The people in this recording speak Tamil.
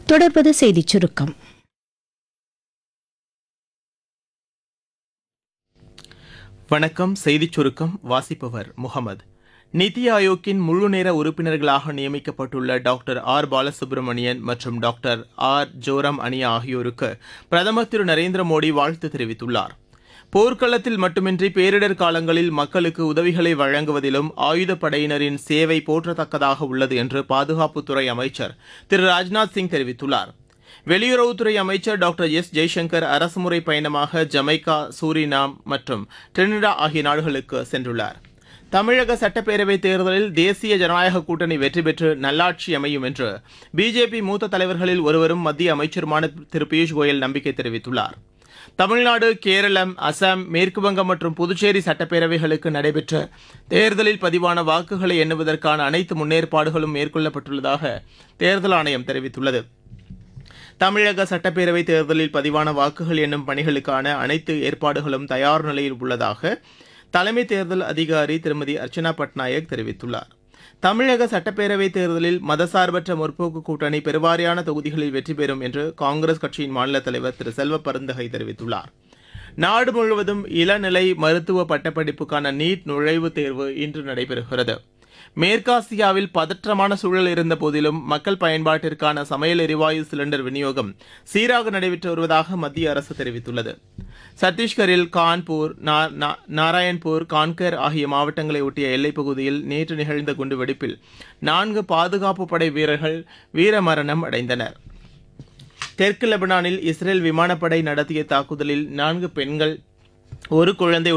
தொடர்வது செய்திச் சுருக்கம் வணக்கம் செய்திச் சுருக்கம் வாசிப்பவர் முகமது நிதி ஆயோக்கின் முழு நேர உறுப்பினர்களாக நியமிக்கப்பட்டுள்ள டாக்டர் ஆர் பாலசுப்ரமணியன் மற்றும் டாக்டர் ஆர் ஜோரம் அனியா ஆகியோருக்கு பிரதமர் திரு நரேந்திர மோடி வாழ்த்து தெரிவித்துள்ளார் போர்க்களத்தில் மட்டுமின்றி பேரிடர் காலங்களில் மக்களுக்கு உதவிகளை வழங்குவதிலும் ஆயுதப்படையினரின் சேவை போற்றத்தக்கதாக உள்ளது என்று பாதுகாப்புத்துறை அமைச்சர் திரு ராஜ்நாத் சிங் தெரிவித்துள்ளார் வெளியுறவுத்துறை அமைச்சர் டாக்டர் எஸ் ஜெய்சங்கர் அரசுமுறை பயணமாக ஜமைக்கா சூரினாம் மற்றும் டிரினிடா ஆகிய நாடுகளுக்கு சென்றுள்ளார் தமிழக சட்டப்பேரவைத் தேர்தலில் தேசிய ஜனநாயக கூட்டணி வெற்றி பெற்று நல்லாட்சி அமையும் என்று பிஜேபி மூத்த தலைவர்களில் ஒருவரும் மத்திய அமைச்சருமான திரு பியூஷ் கோயல் நம்பிக்கை தெரிவித்துள்ளார் தமிழ்நாடு கேரளம் அசாம் மேற்குவங்கம் மற்றும் புதுச்சேரி சட்டப்பேரவைகளுக்கு நடைபெற்ற தேர்தலில் பதிவான வாக்குகளை எண்ணுவதற்கான அனைத்து முன்னேற்பாடுகளும் மேற்கொள்ளப்பட்டுள்ளதாக தேர்தல் ஆணையம் தெரிவித்துள்ளது தமிழக சட்டப்பேரவை தேர்தலில் பதிவான வாக்குகள் எண்ணும் பணிகளுக்கான அனைத்து ஏற்பாடுகளும் தயார் நிலையில் உள்ளதாக தலைமை தேர்தல் அதிகாரி திருமதி அர்ச்சனா பட்நாயக் தெரிவித்துள்ளார் தமிழக சட்டப்பேரவை தேர்தலில் மதசார்பற்ற முற்போக்கு கூட்டணி பெருவாரியான தொகுதிகளில் வெற்றி பெறும் என்று காங்கிரஸ் கட்சியின் மாநில தலைவர் திரு செல்வ பருந்தகை தெரிவித்துள்ளார் நாடு முழுவதும் இளநிலை மருத்துவ பட்டப்படிப்புக்கான நீட் நுழைவுத் தேர்வு இன்று நடைபெறுகிறது மேற்காசியாவில் பதற்றமான சூழல் இருந்த போதிலும் மக்கள் பயன்பாட்டிற்கான சமையல் எரிவாயு சிலிண்டர் விநியோகம் சீராக நடைபெற்று வருவதாக மத்திய அரசு தெரிவித்துள்ளது சத்தீஸ்கரில் கான்பூர் நா- நா- நாராயண்பூர் கான்கர் ஆகிய மாவட்டங்களை ஒட்டிய எல்லைப் பகுதியில் நேற்று நிகழ்ந்த குண்டுவெடிப்பில் நான்கு பாதுகாப்பு படை வீரர்கள் வீரமரணம் அடைந்தனர் தெற்கு லெபனானில் இஸ்ரேல் விமானப்படை நடத்திய தாக்குதலில் நான்கு பெண்கள் ஒரு குழந்தை